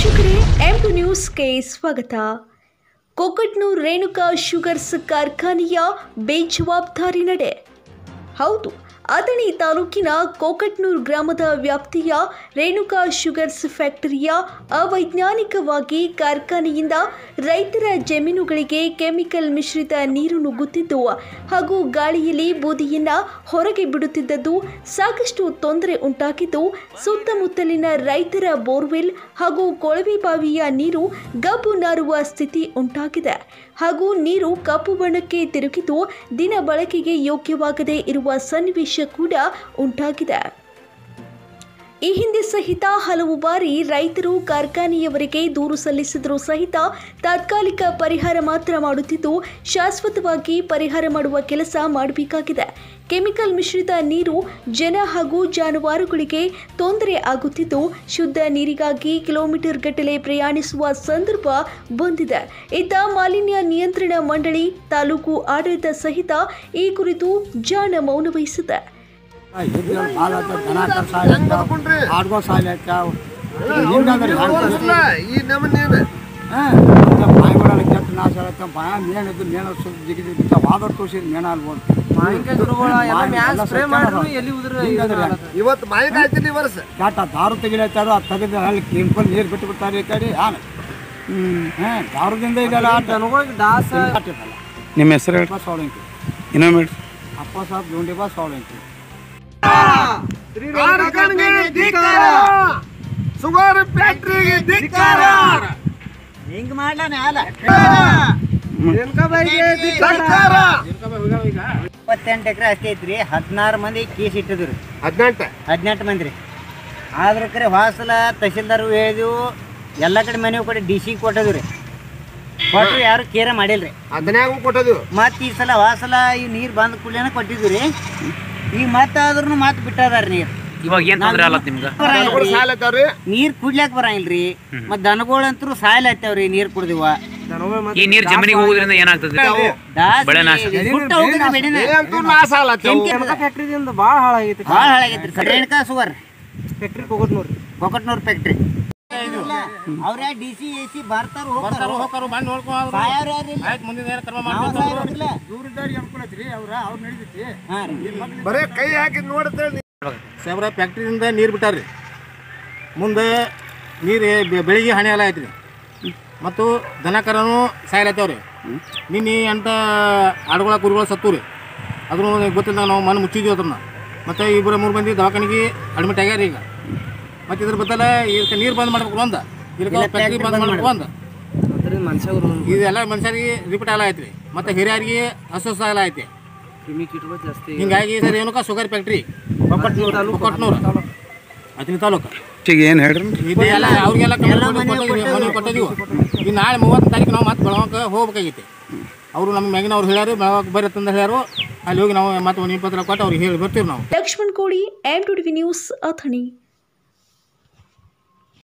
ವೀಕ್ಷಕರೇ M to ನ್ಯೂಸ್ಗೆ ಸ್ವಾಗತ ಕೊಕಟ್ನೂರ್ ರೇಣುಕಾ ಶುಗರ್ಸ್ ಕಾರ್ಖಾನೆಯ ಬೇಜವಾಬ್ದಾರಿ ನಡೆ ಹೌದು ಅಥಣಿ ತಾಲೂಕಿನ ಕೋಕಟ್ನೂರ್ ಗ್ರಾಮದ ವ್ಯಾಪ್ತಿಯ ರೇಣುಕಾ ಶುಗರ್ಸ್ ಫ್ಯಾಕ್ಟರಿಯ ಅವೈಜ್ಞಾನಿಕವಾಗಿ ಕಾರ್ಖಾನೆಯಿಂದ ರೈತರ ಜಮೀನುಗಳಿಗೆ ಕೆಮಿಕಲ್ ಮಿಶ್ರಿತ ನೀರು ನುಗ್ಗುತ್ತಿದ್ದು ಹಾಗೂ ಗಾಳಿಯಲ್ಲಿ ಬೂದಿಯನ್ನ ಹೊರಗೆ ಬಿಡುತ್ತಿದ್ದದ್ದು ಸಾಕಷ್ಟು ತೊಂದರೆ ಉಂಟಾಗಿದ್ದು ಸುತ್ತಮುತ್ತಲಿನ ರೈತರ ಬೋರ್ವೆಲ್ ಹಾಗೂ ಕೊಳವೆ ಬಾವಿಯ ನೀರು ಗಬ್ಬು ನಾರುವ ಸ್ಥಿತಿ ಉಂಟಾಗಿದೆ ಹಾಗೂ ನೀರು ಕಪ್ಪು ಬಣ್ಣಕ್ಕೆ ತಿರುಗಿದ್ದು ದಿನ ಬಳಕೆಗೆ ಯೋಗ್ಯವಾಗದೇ ಇರುವ ಸನ್ನಿವೇಶ ಕೂಡ ಉಂಟಾಗಿದೆ ಈ ಹಿಂದೆ ಸಹಿತ ಹಲವು ಬಾರಿ ರೈತರು ಕಾರ್ಖಾನೆಯವರಿಗೆ ದೂರು ಸಲ್ಲಿಸಿದರೂ ಸಹಿತ ತಾತ್ಕಾಲಿಕ ಪರಿಹಾರ ಮಾತ್ರ ಮಾಡುತ್ತಿದ್ದು ಶಾಶ್ವತವಾಗಿ ಪರಿಹಾರ ಮಾಡುವ ಕೆಲಸ ಮಾಡಬೇಕಾಗಿದೆ ಕೆಮಿಕಲ್ ಮಿಶ್ರಿತ ನೀರು ಜನ ಹಾಗೂ ಜಾನುವಾರುಗಳಿಗೆ ತೊಂದರೆ ಆಗುತ್ತಿದ್ದು ಶುದ್ಧ ನೀರಿಗಾಗಿ ಕಿಲೋಮೀಟರ್ ಗಟ್ಟಲೆ ಪ್ರಯಾಣಿಸುವ ಸಂದರ್ಭ ಬಂದಿದೆ ಇತ್ತ ಮಾಲಿನ್ಯ ನಿಯಂತ್ರಣ ಮಂಡಳಿ ತಾಲೂಕು ಆಡಳಿತ ಸಹಿತ ಈ ಕುರಿತು ಜಾಣ ಮೌನ ವಹಿಸಿದೆ ಇದ್ರಲ್ಲಿ ಭಾಳ ಆತು, ದನ ಕರು ಸಾಯ್ಲತ್ತಾವ, ಆಡ್ಗೋ ಸಾಯ್ಲತ್ತಾವ. ಹಿಂಗಂದ್ರೆ ಹೆಂಗ್ ಈ ನಮ್ಮನ್ನೇನು ಹಾ, ಮತ್ತೆ ಬಾಯಿಗೊಳಲ್ಲ ಕೆಟ್ಟ ನಾಶ ಆಗತ್ತೆ ಬಾಯ ಮೇನ್ ಇದ್ದು ಮೇನ ಸುತ್ತ ಜಿಗಿದು ಬಿತ್ತ ವಾದ ತೋರಿಸಿದ್ ಮೇನ ಅಲ್ಬೋದು ಇವತ್ತು ಮಾಯಿಕ ಆಯ್ತಿಲ್ಲ ಈ ವರ್ಷ ಕೆಟ್ಟ ದಾರು ತೆಗಿಲತ್ತಾರ ಅದು ತೆಗೆದು ಅಲ್ಲಿ ಕೆಂಪಲ್ ನೀರು ಬಿಟ್ಟು ಬಿಡ್ತಾರೆ ಈ ಕಡೆ ಆನ ಹಾಂ ದಾರುದಿಂದ ಇದೆಲ್ಲ ಆಟ ಆಟ ಇದಲ್ಲ. ನಿಮ್ಮ ಹೆಸರು ಹೇಳಿ ಅಪ್ಪ ಸೋಳಂಕಿ ಇನ್ನೊಮ್ಮೆ ಹೇಳಿ ಅಪ್ಪ ಸಾಬ್ ದುಂಡಿ ಬಾ ಸೋಳಂಕಿ ಕಾರ್ಖಾನೆಗೆ ಧಿಕ್ಕಾರ ಸುಗರ್ ಫ್ಯಾಕ್ಟ್ರಿಗೆ ಧಿಕ್ಕಾರ ಹಿಂಗ್ ಮಾಡ್ಲಾನೆ ಅಲ್ಲ ಸರ್ಕಾರ ಇಪ್ಪತ್ತೆಂಟು ಎಕರೆ ಅಷ್ಟೇ ಐತ್ರಿ ಹದಿನಾರು ಮಂದಿ ಕೇಸ್ ಇಟ್ಟಿದ್ರು ರೀ ಹದಿನೆಂಟು ಹದಿನೆಂಟು ಮಂದಿ ರೀ ಆದ್ರ ಕರೆ ವಾಸಲ ತಹಶೀಲ್ದಾರ್ ಹೇಳಿದೆವು ಎಲ್ಲ ಕಡೆ ಮನೆ ಕಡೆ ಡಿ ಸಿ ಕೊಟ್ಟದು ರೀ ಕೊಟ್ಟರು ಯಾರು ಕೇರ ಮಾಡಿಲ್ರಿ ಹದಿನಾಲ್ಕು ಕೊಟ್ಟದು ಮತ್ತೆ ಈ ಸಲ ವಾಸಲ ಈ ನೀರು ಬಂದ ಕೂಡಲೇನ ಕೊಟ್ಟಿದ್ವಿ ರೀ ಈಗ ಮತ್ತೆ ಆದ್ರೂ ಮತ್ತೆ ಬಿಟ್ಟದಾರ ನೀರು ಇವಾಗ ಏನ್ ತೊಂದ್ರೆ ಆಲತ್ ನಿಮ್ಗೆ ದನಗಳು ಸಾಲತ್ತವ್ರಿ ನೀರ್ ಕುಡ್ಲಾಕ್ ಬರಂಗಿಲ್ರಿ ಮತ್ ದನಗಳಂತೂ ಸಾಯ್ಲತ್ತವ್ರಿ ನೀರ್ ಕುಡ್ದಿವ ಈ ನೀರ್ ಜಮೀನಿಗೆ ಹೋಗೋದ್ರಿಂದ ಏನಾಗ್ತದೆ ಬೆಳೆ ನಾಶ. ಅಂತೂ ನಾಶ ಆಲತ್ತವು ಫ್ಯಾಕ್ಟ್ರಿದಿಂದ ಭಾಳ ಹಾಳಾಗೈತಿ ಭಾಳ ಹಾಳಾಗೈತ್ರಿ sir Renuka sugar factory Kokatnur Kokatnur factory ಅವ್ರ ಡಿ ಸಿ ಎ ಸಿ ಬರ್ತಾರ ಹೋಗ್ತಾರ ಸಾಯೋರ್ ಯಾರ್ ಇಲ್ಲಿ? ನಾವ್ ಸಾಯೋರಿಲ್ಲ. ದೂರದಾರಿಗೆ ಅನ್ಕೊಳತ್ರಿ ಅವ್ರ ಅವ್ರು ನಡೀತೈತಿ ಹಾ ರೀ. ಬರೇ ಕೈ ಹಾಕಿ ನೋಡ್ತೇವೆ ಸಾಹೇಬ್ರ ಫ್ಯಾಕ್ಟ್ರಿಯಿಂದ ನೀರು ಬಿಟ್ಟಾರ್ರಿ ಮುಂದೆ ನೀರು ಬೆ- ಬೆಳಿಗ್ಗೆ ಹಾನಿ ಎಲ್ಲ ಐತ್ರಿ ಮತ್ತು ದನ ಕರನು ಸಾಯ್ಲತ್ತವ್ರಿ ನಿನ್ನೆ ಎಂಟ ಆಡುಗಳ ಕುರಿಗಳು ಸತ್ತು ರೀ ಅದನ್ನು ಗೊತ್ತಿಲ್ಲ ನಾವು ಮಣ್ಣು ಮುಚ್ಚಿದ್ವಿ ಅದನ್ನ ಮತ್ತು ಇಬ್ಬರು ಮೂರು ಮಂದಿ ದವಾಖಾನಿಗೆ ಅಡ್ಮಿಟ್ ಆಗ್ಯಾರ ಈಗ ಮತ್ತು ಇದ್ರ ಬದಲ ಇದಕ್ಕೆ ನೀರು ಬಂದ್ ಮಾಡ್ಬೇಕು ಒಂದ ಇದಕ್ಕೆ ಫ್ಯಾಕ್ಟ್ರಿ ಬಂದ್ ಮಾಡ್ಬೇಕು ಒಂದ ಇದೆಲ್ಲ ಮನುಷ್ಯರಿಗೆ ರಿಪೀಟ್ ಎಲ್ಲ ಐತ್ರಿ ಮತ್ತು ಹಿರಿಯರಿಗೆ ಅಸ್ವಸ್ಥ ಎಲ್ಲ ಐತಿ ಹಿಂಗಾಗಿ ಸರ್ ಏನಕ್ಕ ಶುಗರ್ ಫ್ಯಾಕ್ಟ್ರಿ ಕೊಕ್ಕಟ್ನೂರು ಕೊಕ್ಕಟ್ನೂರು ಅತಿನಿ ತಾಲೂಕು ಈಗ ಏನ್ ಹೇಳ್ರಿ ಇದೆಲ್ಲ ಅವ್ರಿಗೆಲ್ಲ ಮನೆ ಕೊಟ್ಟಿದ್ದೀವಿ ಈ ನಾಳೆ ಮೂವತ್ತು ತಾರೀಕು ನಾವು ಮತ್ತೆ ಬೆಳವಕ್ಕೆ ಹೋಗ್ಬೇಕಾಗೈತಿ ಅವರು ನಮ್ಮ ಮ್ಯಾಗಿನ ಅವ್ರು ಹೇಳ್ಯಾರು ಬೆಳವಕ್ಕೆ ಬರ್ರಿ ತಂದು ಹೇಳ್ಯಾರು ಅಲ್ಲಿ ಹೋಗಿ ನಾವು ಮತ್ತೆ ಒಂದು ಪತ್ರ ಕೊಟ್ಟು ಅವ್ರಿಗೆ ಹೇಳಿ ಬರ್ತೀವಿ ನಾವು ಲಕ್ಷ್ಮಣ್ ಕೋಳಿ ಎಂ ಟು ನ್ಯೂಸ್ ಅಥಣಿ